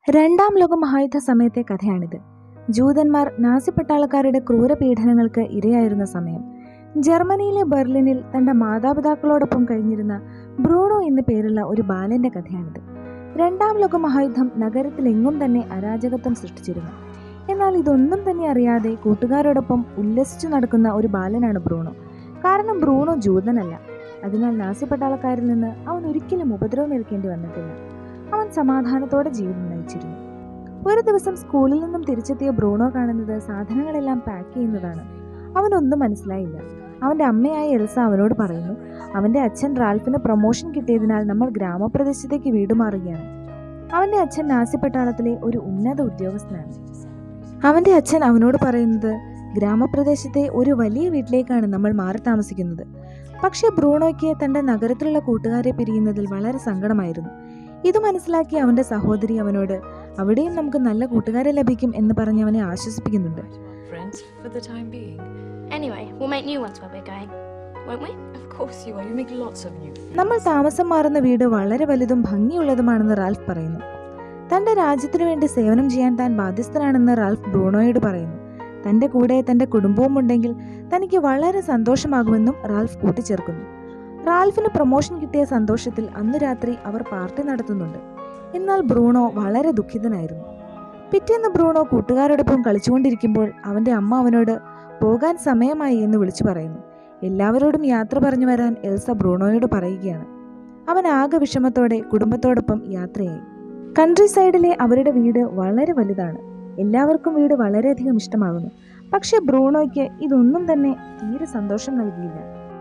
രണ്ടാം ലോക മഹായുദ്ധ സമയത്തെ കഥയാണിത് ജൂതന്മാർ നാസി പട്ടാളക്കാരുടെ ക്രൂരപീഡനങ്ങൾക്ക് ഇരയായിരുന്ന സമയം ജർമ്മനിയിലെ ബെർലിനിൽ തന്റെ മാതാപിതാക്കളോടൊപ്പം കഴിഞ്ഞിരുന്ന ബ്രൂണോ എന്നു പേരുള്ള ഒരു ബാലന്റെ കഥയാണിത് രണ്ടാം ലോക മഹായുദ്ധം നഗരത്തിലെങ്ങും തന്നെ അരാജകത്വം സൃഷ്ടിച്ചിരുന്നു എന്നാൽ ഇതൊന്നും തന്നെ അറിയാതെ കൂട്ടുകാരോടൊപ്പം ഉല്ലസിച്ചു നടക്കുന്ന ഒരു ബാലനാണ് ബ്രൂണോ കാരണം ബ്രൂണോ ജൂതനല്ല അതിനാൽ നാസി പട്ടാളക്കാരിൽ നിന്ന് അവൻ ഒരിക്കലും ഉപദ്രവം ഏൽക്കേണ്ടി വന്നിട്ടില്ല അവൻ സമാധാനത്തോടെ ജീവിതം നയിച്ചിരുന്നു ഒരു ദിവസം സ്കൂളിൽ നിന്നും തിരിച്ചെത്തിയ ബ്രൂണോ കാണുന്നത് സാധനങ്ങളെല്ലാം പാക്ക് ചെയ്യുന്നതാണ് അവനൊന്നും മനസ്സിലായില്ല അവന്റെ അമ്മയായ എൽസ അവനോട് പറയുന്നു അവന്റെ അച്ഛൻ റാൽഫിന് പ്രൊമോഷൻ കിട്ടിയതിനാൽ നമ്മൾ ഗ്രാമപ്രദേശത്തേക്ക് വീട് മാറുകയാണ് അവന്റെ അച്ഛൻ നാസി പട്ടാളത്തിലെ ഒരു ഉന്നത ഉദ്യോഗസ്ഥനാണ് അവന്റെ അച്ഛൻ അവനോട് പറയുന്നത് ഗ്രാമപ്രദേശത്തെ ഒരു വലിയ വീട്ടിലേക്കാണ് നമ്മൾ മാറി താമസിക്കുന്നത് പക്ഷേ ബ്രൂണോയ്ക്ക് തന്റെ നഗരത്തിലുള്ള കൂട്ടുകാരെ പിരിയുന്നതിൽ വളരെ സങ്കടമായിരുന്നു ഇത് മനസ്സിലാക്കി അവന്റെ സഹോദരി അവനോട് അവിടെയും നമുക്ക് നല്ല കൂട്ടുകാരെ ലഭിക്കും എന്ന് പറഞ്ഞ് അവനെ ആശ്വസിപ്പിക്കുന്നുണ്ട് Friends for the time being. Anyway, we'll make new ones where we're going, won't we? Of course you are. You make lots of new friends. നമ്മൾ താമസം മാറുന്ന വീട് വളരെ വലുതും ഭംഗിയുള്ളതുമാണെന്ന് റാൽഫ് പറയുന്നു തന്റെ രാജ്യത്തിനു വേണ്ടി സേവനം ചെയ്യാൻ താൻ ബാധ്യസ്ഥനാണെന്ന് റാൽഫ് ബ്രൂണോയോട് പറയുന്നു തന്റെ കൂടെ തന്റെ കുടുംബവും ഉണ്ടെങ്കിൽ തനിക്ക് വളരെ സന്തോഷമാകുമെന്നും റാൽഫ് കൂട്ടിച്ചേർക്കുന്നു റാൽഫിന് പ്രൊമോഷൻ കിട്ടിയ സന്തോഷത്തിൽ അന്ന് രാത്രി അവർ പാർട്ടി നടത്തുന്നുണ്ട് എന്നാൽ ബ്രൂണോ വളരെ ദുഃഖിതനായിരുന്നു പിറ്റേന്ന് ബ്രൂണോ കൂട്ടുകാരോടൊപ്പം കളിച്ചുകൊണ്ടിരിക്കുമ്പോൾ അവന്റെ അമ്മ അവനോട് പോകാൻ സമയമായി എന്ന് വിളിച്ചു പറയുന്നു എല്ലാവരോടും യാത്ര പറഞ്ഞു വരാൻ എൽസ ബ്രൂണോയോട് പറയുകയാണ് അവൻ ആകെ വിഷമത്തോടെ കുടുംബത്തോടൊപ്പം യാത്രയായി കൺട്രി സൈഡിലെ അവരുടെ വീട് വളരെ വലുതാണ് എല്ലാവർക്കും വീട് വളരെയധികം ഇഷ്ടമാകുന്നു പക്ഷെ ബ്രൂണോയ്ക്ക് ഇതൊന്നും തന്നെ തീരെ സന്തോഷം നൽകിയില്ല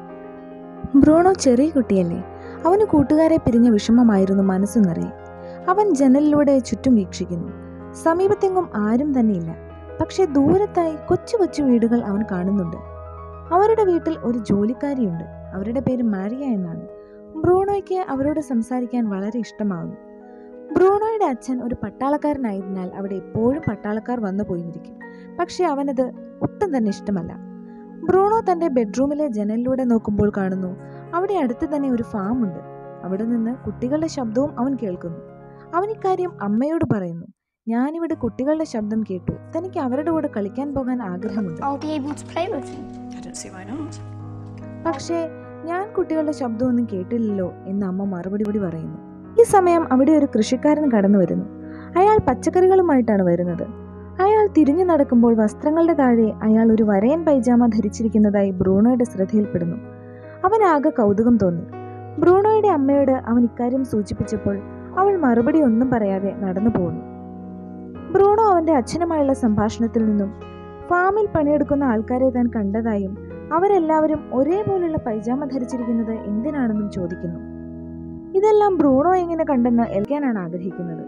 ബ്രൂണോ ചെറിയ കുട്ടിയല്ലേ അവന് കൂട്ടുകാരെ പിരിഞ്ഞ വിഷമമായിരുന്നു മനസ്സു നിറയെ അവൻ ജനലിലൂടെ ചുറ്റും വീക്ഷിക്കുന്നു സമീപത്തെങ്ങും ആരും തന്നെയില്ല പക്ഷെ ദൂരത്തായി കൊച്ചു കൊച്ചു വീടുകൾ അവൻ കാണുന്നുണ്ട് അവരുടെ വീട്ടിൽ ഒരു ജോലിക്കാരിയുണ്ട് അവരുടെ പേര് മാരിയ എന്നാണ് ബ്രൂണോയ്ക്ക് അവരോട് സംസാരിക്കാൻ വളരെ ഇഷ്ടമാകുന്നു ബ്രൂണോയുടെ അച്ഛൻ ഒരു പട്ടാളക്കാരനായതിനാൽ അവിടെ എപ്പോഴും പട്ടാളക്കാർ വന്നു പോയിരിക്കും പക്ഷെ അവനത് ഒട്ടും തന്നെ ഇഷ്ടമല്ല ബ്രൂണോ തന്റെ ബെഡ്റൂമിലെ ജനലിലൂടെ നോക്കുമ്പോൾ കാണുന്നു അവിടെ അടുത്ത് തന്നെ ഒരു ഫാം ഉണ്ട് അവിടെ നിന്ന് കുട്ടികളുടെ ശബ്ദവും അവൻ കേൾക്കുന്നു അവൻ ഇക്കാര്യം അമ്മയോട് പറയുന്നു ഞാനിവിടെ കുട്ടികളുടെ ശബ്ദം കേട്ടു തനിക്ക് അവരുടെ കൂടെ കളിക്കാൻ പോകാൻ ആഗ്രഹമുണ്ട് I'll be able to play with them. I don't see why not. പക്ഷേ ഞാൻ കുട്ടികളുടെ ശബ്ദമൊന്നും കേട്ടില്ലല്ലോ എന്ന് അമ്മ മറുപടി കൂടി പറയുന്നു ഈ സമയം അവിടെ ഒരു കൃഷിക്കാരൻ കടന്നു വരുന്നു അയാൾ പച്ചക്കറികളുമായിട്ടാണ് വരുന്നത് അയാൾ തിരിഞ്ഞു നടക്കുമ്പോൾ വസ്ത്രങ്ങളുടെ താഴെ അയാൾ ഒരു വരയൻ പൈജാമ ധരിച്ചിരിക്കുന്നതായി ബ്രൂണോയുടെ ശ്രദ്ധയിൽപ്പെടുന്നു അവൻ ആകെ കൗതുകം തോന്നി ബ്രൂണോയുടെ അമ്മയോട് അവൻ ഇക്കാര്യം സൂചിപ്പിച്ചപ്പോൾ അവൾ മറുപടി ഒന്നും പറയാതെ നടന്നു പോകുന്നു ബ്രൂണോ അവന്റെ അച്ഛനുമായുള്ള സംഭാഷണത്തിൽ നിന്നും ഫാമിൽ പണിയെടുക്കുന്ന ആൾക്കാരെ താൻ കണ്ടതായും അവരെല്ലാവരും ഒരേപോലുള്ള പൈജാമ ധരിച്ചിരിക്കുന്നത് എന്തിനാണെന്നും ചോദിക്കുന്നു ഇതെല്ലാം ബ്രൂണോ എങ്ങനെ കണ്ടെന്ന് ഏൽക്കാനാണ് ആഗ്രഹിക്കുന്നത്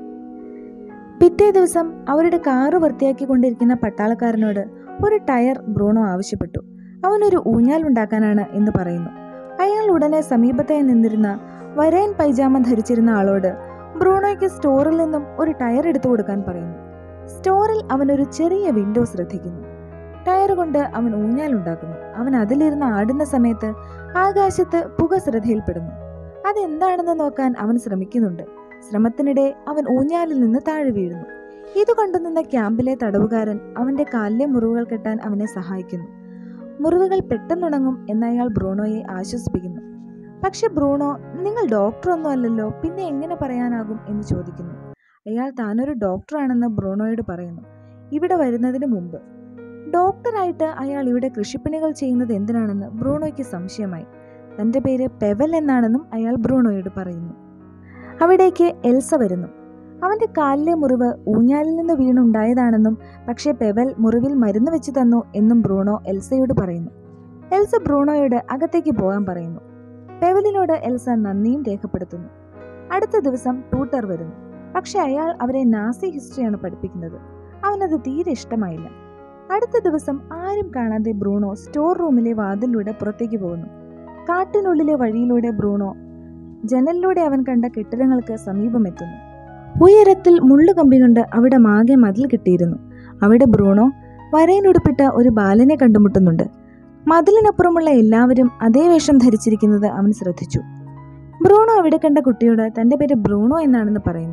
പിറ്റേ ദിവസം അവരുടെ കാറ് വൃത്തിയാക്കി കൊണ്ടിരിക്കുന്ന പട്ടാളക്കാരനോട് ഒരു ടയർ ബ്രൂണോ ആവശ്യപ്പെട്ടു അവനൊരു ഊഞ്ഞാൽ ഉണ്ടാക്കാനാണ് എന്ന് പറയുന്നു അയാൾ ഉടനെ സമീപത്തായി നിന്നിരുന്ന വരയൻ പൈജാമ ധരിച്ചിരുന്ന ആളോട് ബ്രൂണോയ്ക്ക് സ്റ്റോറിൽ നിന്നും ഒരു ടയർ എടുത്തു കൊടുക്കാൻ പറയുന്നു സ്റ്റോറിൽ അവൻ ഒരു ചെറിയ വിൻഡോ ശ്രദ്ധിക്കുന്നു ടയർ കൊണ്ട് അവൻ ഊഞ്ഞാൽ ഉണ്ടാക്കുന്നു അവൻ അതിലിരുന്ന് ആടുന്ന സമയത്ത് ആകാശത്ത് പുക ശ്രദ്ധയിൽപ്പെടുന്നു അതെന്താണെന്ന് നോക്കാൻ അവൻ ശ്രമിക്കുന്നുണ്ട് ശ്രമത്തിനിടെ അവൻ ഊഞ്ഞാലിൽ നിന്ന് താഴെ വീഴുന്നു ഇത് കണ്ടുനിന്ന ക്യാമ്പിലെ തടവുകാരൻ അവന്റെ കാലിലെ മുറിവുകൾ കെട്ടാൻ അവനെ സഹായിക്കുന്നു മുറിവുകൾ പെട്ടെന്നുണങ്ങും എന്നയാൾ ബ്രൂണോയെ ആശ്വസിപ്പിക്കുന്നു പക്ഷെ ബ്രൂണോ നിങ്ങൾ ഡോക്ടറൊന്നും അല്ലല്ലോ പിന്നെ എങ്ങനെ പറയാനാകും എന്ന് ചോദിക്കുന്നു അയാൾ താനൊരു ഡോക്ടറാണെന്ന് ബ്രൂണോയോട് പറയുന്നു ഇവിടെ വരുന്നതിന് മുമ്പ് ഡോക്ടറായിട്ട് അയാൾ ഇവിടെ കൃഷിപ്പണികൾ ചെയ്യുന്നത് എന്തിനാണെന്ന് ബ്രൂണോയ്ക്ക് സംശയമായി തന്റെ പേര് പെവൽ എന്നാണെന്നും അയാൾ ബ്രൂണോയോട് പറയുന്നു അവിടേക്ക് എൽസ വരുന്നു അവന്റെ കാലിലെ മുറിവ് ഊഞ്ഞാലിൽ നിന്ന് വീണുണ്ടായതാണെന്നും പക്ഷേ പെവൽ മുറിവിൽ മരുന്ന് വെച്ച് തന്നു എന്നും ബ്രൂണോ എൽസയോട് പറയുന്നു എൽസ ബ്രൂണോയോട് അകത്തേക്ക് പോകാൻ പറയുന്നു പെവലിനോട് എൽസ നന്ദിയും രേഖപ്പെടുത്തുന്നു അടുത്ത ദിവസം ടൂട്ടർ വരുന്നു പക്ഷെ അയാൾ അവരെ നാസി ഹിസ്റ്ററിയാണ് പഠിപ്പിക്കുന്നത് അവനത് തീരെ ഇഷ്ടമായില്ല അടുത്ത ദിവസം ആരും കാണാതെ ബ്രൂണോ സ്റ്റോർ റൂമിലെ വാതിലിലൂടെ പുറത്തേക്ക് പോകുന്നു കാട്ടിനുള്ളിലെ വഴിയിലൂടെ ബ്രൂണോ ജനലിലൂടെ അവൻ കണ്ട കെട്ടിടങ്ങൾക്ക് സമീപമെത്തുന്നു ഉയരത്തിൽ മുള്ളുകമ്പി കൊണ്ട് അവിടെ മാകെ മതിൽ കിട്ടിയിരുന്നു അവിടെ ബ്രൂണോ വരയിനുടുപ്പിട്ട ഒരു ബാലനെ കണ്ടുമുട്ടുന്നുണ്ട് മതിലിനപ്പുറമുള്ള എല്ലാവരും അതേ വേഷം ധരിച്ചിരിക്കുന്നത് അവൻ ശ്രദ്ധിച്ചു ബ്രൂണോ അവിടെ കണ്ട കുട്ടിയോട് തന്റെ പേര് ബ്രൂണോ എന്നാണെന്ന് പറയുന്നു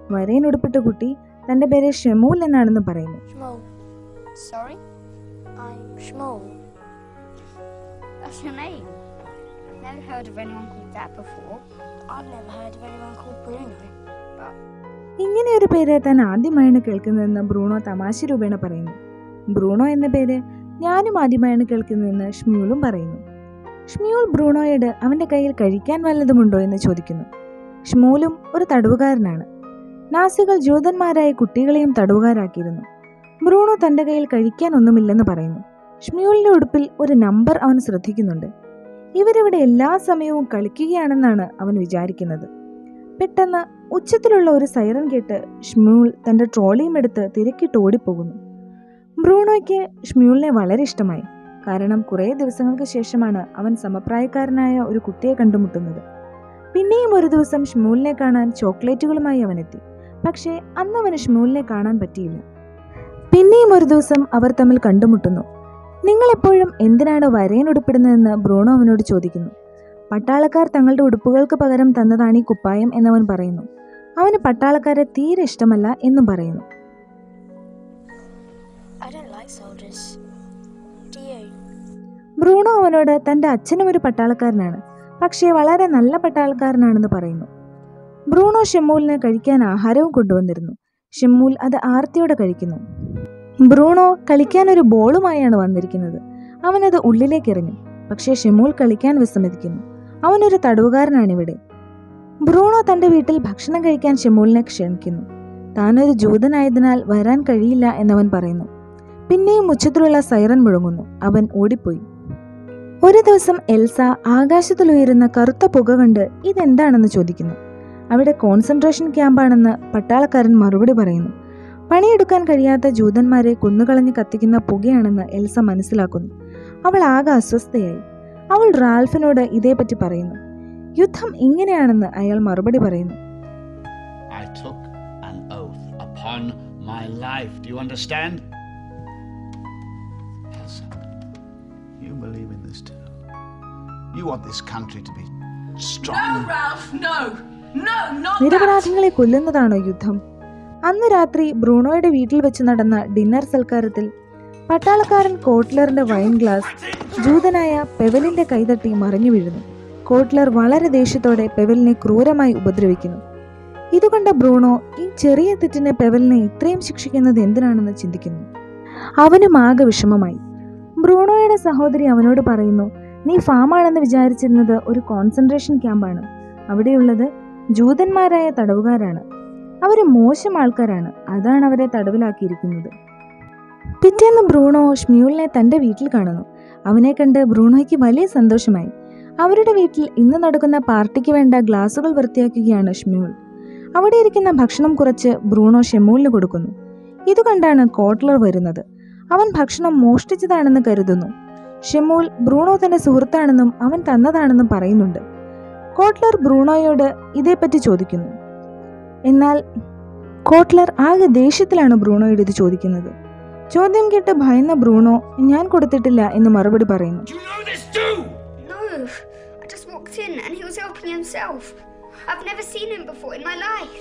വരയനുടുപ്പിട്ട കുട്ടി തന്റെ പേര് ഷെമൂൽ എന്നാണെന്ന് പറയുന്നു Shmol. Sorry? I'm Shmol. That's your name. Never heard of anyone called that before. I've never heard of anyone called Bruno. But ഇങ്ങനെ ഒരു പേര് താൻ ആദ്യമായാണ് കേൾക്കുന്നതെന്ന് ബ്രൂണോ തമാശ രൂപേണ പറയുന്നു ബ്രൂണോ എന്ന പേര് ഞാനും ആദ്യമായാണ് കേൾക്കുന്നതെന്ന് ഷ്മ്യൂളും പറയുന്നു ഷ്മ്യൂൾ ബ്രൂണോയോട് അവന്റെ കയ്യിൽ കഴിക്കാൻ വല്ലതുമുണ്ടോ എന്ന് ചോദിക്കുന്നു ഷ്മൂലും ഒരു തടവുകാരനാണ് നാസികൾ ജൂതന്മാരായ കുട്ടികളെയും തടവുകാരാക്കിയിരുന്നു ബ്രൂണോ തന്റെ കയ്യിൽ കഴിക്കാൻ ഒന്നുമില്ലെന്ന് പറയുന്നു ഷ്മ്യൂളിന്റെ ഉടുപ്പിൽ ഒരു നമ്പർ അവൻ ശ്രദ്ധിക്കുന്നുണ്ട് ഇവരിവിടെ എല്ലാ സമയവും കളിക്കുകയാണെന്നാണ് അവൻ വിചാരിക്കുന്നത് പെട്ടെന്ന് ഉച്ചത്തിലുള്ള ഒരു സൈറൻ കേട്ട് ഷ്മ്യൂൾ തന്റെ ട്രോളിയും എടുത്ത് തിരക്കിട്ട് ഓടിപ്പോകുന്നു ബ്രൂണോയ്ക്ക് ഷ്മ്യൂളിനെ വളരെ ഇഷ്ടമായി കാരണം കുറേ ദിവസങ്ങൾക്ക് ശേഷമാണ് അവൻ സമപ്രായക്കാരനായ ഒരു കുട്ടിയെ കണ്ടുമുട്ടുന്നത് പിന്നെയും ഒരു ദിവസം ഷ്മ്യൂളിനെ കാണാൻ ചോക്ലേറ്റുകളുമായി അവൻ എത്തി പക്ഷേ അന്ന് അവന് ഷ്മ്യൂളിനെ കാണാൻ പറ്റിയില്ല പിന്നെയും ഒരു ദിവസം അവർ തമ്മിൽ കണ്ടുമുട്ടുന്നു നിങ്ങൾ എപ്പോഴും എന്തിനാണ് വരയനുടുപ്പിടുന്നതെന്ന് ബ്രൂണോ അവനോട് ചോദിക്കുന്നു പട്ടാളക്കാർ തങ്ങളുടെ ഉടുപ്പുകൾക്ക് പകരം തന്നതാണ് ഈ കുപ്പായം എന്നവൻ പറയുന്നു അവന് പട്ടാളക്കാരെ തീരെ ഇഷ്ടമല്ല എന്നും പറയുന്നു I don't like soldiers. Do you? Bruno അവനോട് തന്റെ അച്ഛനും ഒരു പട്ടാളക്കാരനാണ് പക്ഷേ വളരെ നല്ല പട്ടാളക്കാരനാണെന്ന് പറയുന്നു ബ്രൂണോ ഷെമ്മൂലിന് കഴിക്കാൻ ആഹാരവും കൊണ്ടുവന്നിരുന്നു ഷെമ്മൂൽ അത് ആർത്തിയോടെ കഴിക്കുന്നു ബ്രൂണോ കളിക്കാൻ ഒരു ബോളുമായാണ് വന്നിരിക്കുന്നത് അവനത് ഉള്ളിലേക്ക് എറിഞ്ഞു പക്ഷേ ഷെമ്മൂൽ കളിക്കാൻ വിസമ്മതിക്കുന്നു അവനൊരു തടവുകാരനാണിവിടെ ബ്രൂണോ തന്റെ വീട്ടിൽ ഭക്ഷണം കഴിക്കാൻ ഷെമ്മൂലിനെ ക്ഷണിക്കുന്നു താനൊരു ജൂതനായതിനാൽ വരാൻ കഴിയില്ല എന്നവൻ പറയുന്നു പിന്നെയും ഉച്ചത്തിലുള്ള സൈറൻ മുഴങ്ങുന്നു അവൻ ഓടിപ്പോയി ഒരു ദിവസം എൽസ ആകാശത്തിലുയരുന്ന കറുത്ത പുക കണ്ട് ഇതെന്താണെന്ന് ചോദിക്കുന്നു അവിടെ കോൺസെൻട്രേഷൻ ക്യാമ്പാണെന്ന് പട്ടാളക്കാരൻ മറുപടി പറയുന്നു പണിയെടുക്കാൻ കഴിയാത്ത ജൂതന്മാരെ കുന്നുകളഞ്ഞ് കത്തിക്കുന്ന പുകയാണെന്ന് എൽസ മനസ്സിലാക്കുന്നു അവൾ ആകെ അസ്വസ്ഥയായി അവൾ റാൽഫിനോട് ഇതേപ്പറ്റി പറയുന്നു യുദ്ധം ഇങ്ങനെയാണെന്ന് അയാൾ മറുപടി പറയുന്നു I took an oath upon my life. Do you understand? Elsa, you believe in this too. You want this country to be strong. Ralph, no! No, not നിരപരാധികളെ കൊല്ലുന്നതാണോ യുദ്ധം അന്ന് രാത്രി ബ്രൂണോയുടെ വീട്ടിൽ വെച്ച് നടന്ന ഡിന്നർ സൽക്കാരത്തിൽ പട്ടാളക്കാരൻ കോട്ട്ലറിന്റെ വൈൻ ഗ്ലാസ് ജൂതനായ പെവലിന്റെ കൈതട്ടി മറിഞ്ഞു വീഴുന്നു കോട്ട്ലർ വളരെ ദേഷ്യത്തോടെ പെവലിനെ ക്രൂരമായി ഉപദ്രവിക്കുന്നു ഇതുകണ്ട ബ്രൂണോ ഈ ചെറിയ തെറ്റിനെ പെവലിനെ ഇത്രയും ശിക്ഷിക്കുന്നത് എന്തിനാണെന്ന് ചിന്തിക്കുന്നു അവനും ആകെ വിഷമമായി ബ്രൂണോയുടെ സഹോദരി അവനോട് പറയുന്നു നീ ഫാമാണെന്ന് വിചാരിച്ചിരുന്നത് ഒരു കോൺസെൻട്രേഷൻ ക്യാമ്പാണ് അവിടെയുള്ളത് ജൂതന്മാരായ തടവുകാരാണ് അവർ മോശം ആൾക്കാരാണ് അതാണ് അവരെ തടവിലാക്കിയിരിക്കുന്നത് പിറ്റേന്ന് ബ്രൂണോ ഷ്മ്യൂളിനെ തന്റെ വീട്ടിൽ കാണുന്നു അവനെ കണ്ട് ബ്രൂണോയ്ക്ക് വലിയ സന്തോഷമായി അവരുടെ വീട്ടിൽ ഇന്ന് നടക്കുന്ന പാർട്ടിക്ക് വേണ്ട ഗ്ലാസുകൾ വൃത്തിയാക്കുകയാണ് ഷ്മ്യൂൾ അവിടെ ഇരിക്കുന്ന ഭക്ഷണം കുറച്ച് ബ്രൂണോ ഷെമൂലിന് കൊടുക്കുന്നു ഇത് കണ്ടാണ് കോട്ട്ലർ വരുന്നത് അവൻ ഭക്ഷണം മോഷ്ടിച്ചതാണെന്ന് കരുതുന്നു ഷെമൂൽ ബ്രൂണോ തന്റെ സുഹൃത്താണെന്നും അവൻ തന്നതാണെന്നും പറയുന്നുണ്ട് കോട്ട്ലർ ബ്രൂണോയോട് ഇതേപ്പറ്റി ചോദിക്കുന്നു എന്നാൽ കോട്ട്ലർ ആകെ ദേഷ്യത്തിലാണ് ബ്രൂണോയോട് ഇത് ചോദിക്കുന്നത് ചോദ്യം കേട്ട് ഭയന്ന ബ്രൂണോ ഞാൻ കൊടുത്തിട്ടില്ല എന്ന് മറുപടി പറയുന്നു Do you know this too? No, I just walked in and he was helping himself. I've never seen him before in my life.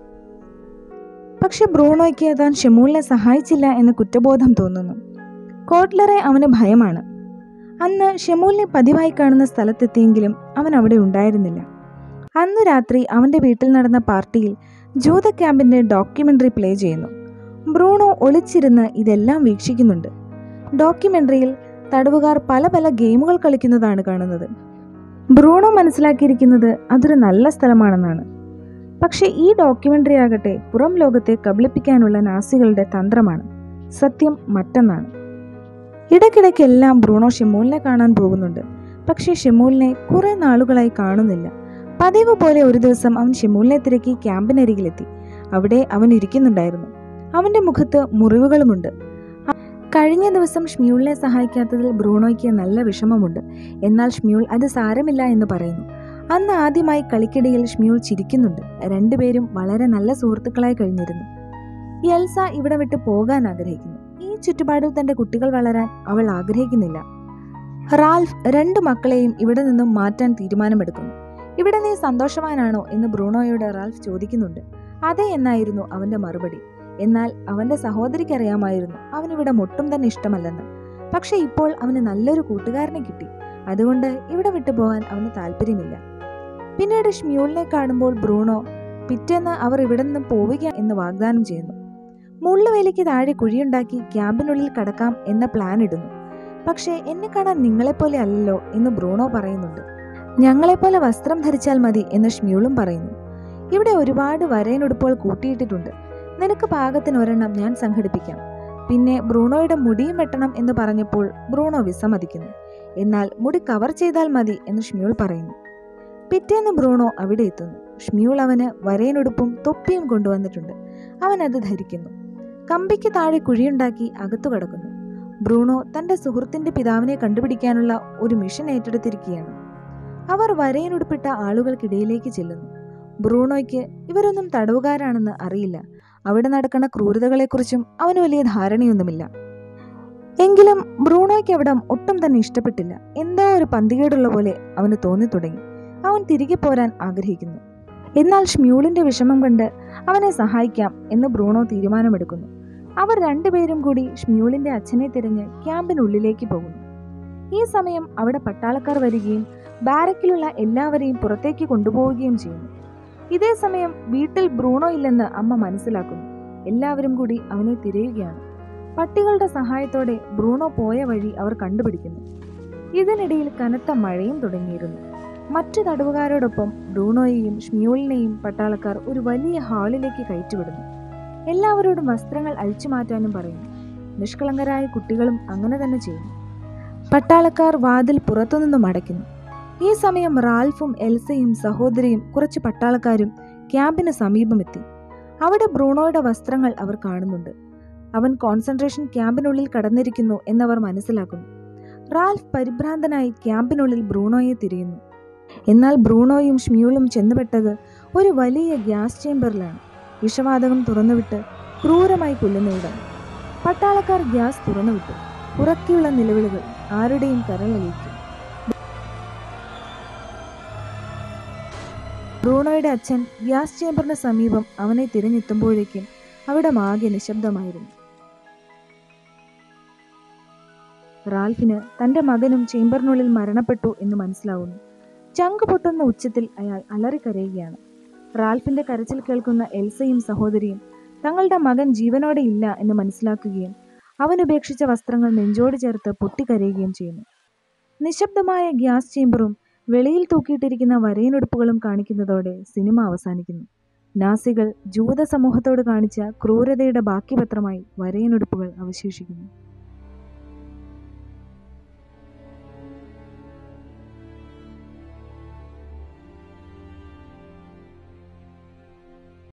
പക്ഷെ ബ്രൂണോയ്ക്ക് താൻ ഷെമൂലിനെ സഹായിച്ചില്ല എന്ന കുറ്റബോധം തോന്നുന്നു കോട്ട്ലറെ അവന് ഭയമാണ് അന്ന് ഷെമൂലിനെ പതിവായി കാണുന്ന സ്ഥലത്തെത്തിയെങ്കിലും അവൻ അവിടെ ഉണ്ടായിരുന്നില്ല അന്ന് രാത്രി അവന്റെ വീട്ടിൽ നടന്ന പാർട്ടിയിൽ ജൂത ക്യാമ്പിന്റെ ഡോക്യുമെന്ററി പ്ലേ ചെയ്യുന്നു ബ്രൂണോ ഒളിച്ചിരുന്ന് ഇതെല്ലാം വീക്ഷിക്കുന്നുണ്ട് ഡോക്യുമെന്ററിയിൽ തടവുകാർ പല പല ഗെയിമുകൾ കളിക്കുന്നതാണ് കാണുന്നത് ബ്രൂണോ മനസ്സിലാക്കിയിരിക്കുന്നത് അതൊരു നല്ല സ്ഥലമാണെന്നാണ് പക്ഷേ ഈ ഡോക്യുമെന്ററി ആകട്ടെ പുറം ലോകത്തെ കബളിപ്പിക്കാനുള്ള നാസികളുടെ തന്ത്രമാണ് സത്യം മറ്റൊന്നാണ് ഇടയ്ക്കിടയ്ക്കെല്ലാം ബ്രൂണോ ഷെമൂലിനെ കാണാൻ പോകുന്നുണ്ട് പക്ഷേ ഷെമൂലിനെ കുറെ നാളുകളായി കാണുന്നില്ല പതിവ് പോലെ ഒരു ദിവസം അവൻ ഷെമൂലിനെ തിരക്കി ക്യാമ്പിനരികിലെത്തി അവിടെ അവൻ ഇരിക്കുന്നുണ്ടായിരുന്നു അവന്റെ മുഖത്ത് മുറിവുകളുമുണ്ട് അ- കഴിഞ്ഞ ദിവസം ഷ്മ്യൂളിനെ സഹായിക്കാത്തതിൽ ബ്രൂണോയ്ക്ക് നല്ല വിഷമമുണ്ട് എന്നാൽ ഷ്മ്യൂൾ അത് സാരമില്ല എന്ന് പറയുന്നു അന്ന് ആദ്യമായി കളിക്കിടയിൽ ഷ്മ്യൂൾ ചിരിക്കുന്നുണ്ട് രണ്ടുപേരും വളരെ നല്ല സുഹൃത്തുക്കളായി കഴിഞ്ഞിരുന്നു എൽസ ഇവിടെ വിട്ട് പോകാൻ ആഗ്രഹിക്കുന്നു ഈ ചുറ്റുപാടിൽ തന്റെ കുട്ടികൾ വളരാൻ അവൾ ആഗ്രഹിക്കുന്നില്ല റാൽഫ് രണ്ട് മക്കളെയും ഇവിടെ നിന്നും മാറ്റാൻ തീരുമാനമെടുക്കുന്നു ഇവിടെ നീ സന്തോഷവാനാണോ എന്ന് ബ്രൂണോയോട് റാൽഫ് ചോദിക്കുന്നുണ്ട് അതെ എന്നായിരുന്നു അവന്റെ മറുപടി എന്നാൽ അവന്റെ സഹോദരിക്കറിയാമായിരുന്നു അവനിവിടെ ഒട്ടും തന്നെ ഇഷ്ടമല്ലെന്ന് പക്ഷെ ഇപ്പോൾ അവന് നല്ലൊരു കൂട്ടുകാരനെ കിട്ടി അതുകൊണ്ട് ഇവിടെ വിട്ടുപോകാൻ അവന് താല്പര്യമില്ല പിന്നീട് ഷ്മ്യൂളിനെ കാണുമ്പോൾ ബ്രൂണോ പിറ്റേന്ന് അവർ ഇവിടെ നിന്നും പോവുക എന്ന് വാഗ്ദാനം ചെയ്യുന്നു മുള്ളുവേലിക്ക് താഴെ കുഴിയുണ്ടാക്കി ക്യാമ്പിനുള്ളിൽ കടക്കാം എന്ന പ്ലാൻ ഇടുന്നു പക്ഷേ എന്നെ കാണാൻ നിങ്ങളെപ്പോലെ അല്ലല്ലോ എന്ന് ബ്രൂണോ പറയുന്നുണ്ട് ഞങ്ങളെപ്പോലെ വസ്ത്രം ധരിച്ചാൽ മതി എന്ന് ഷ്മ്യൂളും പറയുന്നു ഇവിടെ ഒരുപാട് വരയനുടുപ്പുകൾ കൂട്ടിയിട്ടിട്ടുണ്ട് നിനക്ക് പാകത്തിന് ഒരെണ്ണം ഞാൻ സംഘടിപ്പിക്കാം പിന്നെ ബ്രൂണോയുടെ മുടിയും വെട്ടണം എന്ന് പറഞ്ഞപ്പോൾ ബ്രൂണോ വിസമ്മതിക്കുന്നു എന്നാൽ മുടി കവർ ചെയ്താൽ മതി എന്ന് ഷ്മ്യൂൾ പറയുന്നു പിറ്റേന്ന് ബ്രൂണോ അവിടെ എത്തുന്നു ഷ്മ്യൂൾ അവന് വരയനുടുപ്പും തൊപ്പിയും കൊണ്ടുവന്നിട്ടുണ്ട് അവൻ അത് ധരിക്കുന്നു കമ്പിക്ക് താഴെ കുഴിയുണ്ടാക്കി അകത്തു കടക്കുന്നു ബ്രൂണോ തന്റെ സുഹൃത്തിന്റെ പിതാവിനെ കണ്ടുപിടിക്കാനുള്ള ഒരു മിഷൻ ഏറ്റെടുത്തിരിക്കുകയാണ് അവർ വരയനുടുപ്പിട്ട ആളുകൾക്കിടയിലേക്ക് ചെല്ലുന്നു ബ്രൂണോയ്ക്ക് ഇവരൊന്നും തടവുകാരാണെന്ന് അറിയില്ല അവിടെ നടക്കുന്ന ക്രൂരതകളെക്കുറിച്ചും അവന് വലിയ ധാരണയൊന്നുമില്ല എങ്കിലും ബ്രൂണോയ്ക്ക് അവിടം ഒട്ടും തന്നെ ഇഷ്ടപ്പെട്ടില്ല എന്തോ ഒരു പന്തികേടുള്ള പോലെ അവന് തോന്നി തുടങ്ങി അവൻ തിരികെ പോരാൻ ആഗ്രഹിക്കുന്നു എന്നാൽ ഷ്മ്യൂളിന്റെ വിഷമം കണ്ട് അവനെ സഹായിക്കാം എന്ന് ബ്രൂണോ തീരുമാനമെടുക്കുന്നു അവർ രണ്ടുപേരും കൂടി ഷ്മ്യൂളിന്റെ അച്ഛനെ തിരഞ്ഞ് ക്യാമ്പിനുള്ളിലേക്ക് പോകുന്നു ഈ സമയം അവിടെ പട്ടാളക്കാർ വരികയും ബാരക്കിലുള്ള എല്ലാവരെയും പുറത്തേക്ക് കൊണ്ടുപോവുകയും ചെയ്യുന്നു ഇതേ സമയം വീട്ടിൽ ബ്രൂണോ ഇല്ലെന്ന് അമ്മ മനസ്സിലാക്കുന്നു എല്ലാവരും കൂടി അവനെ തിരയുകയാണ് പട്ടികളുടെ സഹായത്തോടെ ബ്രൂണോ പോയ വഴി അവർ കണ്ടുപിടിക്കുന്നു ഇതിനിടയിൽ കനത്ത മഴയും തുടങ്ങിയിരുന്നു മറ്റു തടവുകാരോടൊപ്പം ബ്രൂണോയെയും ഷ്മ്യൂളിനെയും പട്ടാളക്കാർ ഒരു വലിയ ഹാളിലേക്ക് കയറ്റിവിടുന്നു എല്ലാവരോടും വസ്ത്രങ്ങൾ അഴിച്ചു മാറ്റാനും പറയുന്നു നിഷ്കളങ്കരായ കുട്ടികളും അങ്ങനെ തന്നെ ചെയ്യുന്നു പട്ടാളക്കാർ വാതിൽ പുറത്തുനിന്നും അടയ്ക്കുന്നു ഈ സമയം റാൽഫും എൽസയും സഹോദരിയും കുറച്ച് പട്ടാളക്കാരും ക്യാമ്പിന് സമീപമെത്തി അവിടെ ബ്രൂണോയുടെ വസ്ത്രങ്ങൾ അവർ കാണുന്നുണ്ട് അവൻ കോൺസെൻട്രേഷൻ ക്യാമ്പിനുള്ളിൽ കടന്നിരിക്കുന്നു എന്നവർ മനസ്സിലാക്കുന്നു റാൽഫ് പരിഭ്രാന്തനായി ക്യാമ്പിനുള്ളിൽ ബ്രൂണോയെ തിരയുന്നു എന്നാൽ ബ്രൂണോയും ഷ്മ്യൂളും ചെന്നുപെട്ടത് ഒരു വലിയ ഗ്യാസ് ചേംബറിലാണ് വിഷവാതകം തുറന്നുവിട്ട് ക്രൂരമായി കൊല്ലുന്നയിടം പട്ടാളക്കാർ ഗ്യാസ് തുറന്നുവിട്ടു ഉറക്കിയുള്ള നിലവിളികൾ ആരുടെയും കരളലിയിച്ചു ബ്രൂണോയുടെ അച്ഛൻ ഗ്യാസ് ചേംബറിന് സമീപം അവനെ തിരഞ്ഞെത്തുമ്പോഴേക്കും അവിടെ ആകെ നിശബ്ദമായിരുന്നു റാൽഫിന് തന്റെ മകനും ചേംബറിനുള്ളിൽ മരണപ്പെട്ടു എന്ന് മനസ്സിലാവുന്നു ചങ്ക് പൊട്ടുന്ന ഉച്ചത്തിൽ അയാൾ അലറിക്കരയുകയാണ് റാൽഫിന്റെ കരച്ചിൽ കേൾക്കുന്ന എൽസയും സഹോദരിയും തങ്ങളുടെ മകൻ ജീവനോടെ ഇല്ല എന്ന് മനസ്സിലാക്കുകയും അവൻ ഉപേക്ഷിച്ച വസ്ത്രങ്ങൾ നെഞ്ചോട് ചേർത്ത് പൊട്ടിക്കരയുകയും ചെയ്യുന്നു നിശബ്ദമായ ഗ്യാസ് ചേംബറും വെളിയിൽ തൂക്കിയിട്ടിരിക്കുന്ന വരയനുടുപ്പുകളും കാണിക്കുന്നതോടെ സിനിമ അവസാനിക്കുന്നു നാസികൾ ജൂത സമൂഹത്തോട് കാണിച്ച ക്രൂരതയുടെ ബാക്കിപത്രമായി വരയനുടുപ്പുകൾ അവശേഷിക്കുന്നു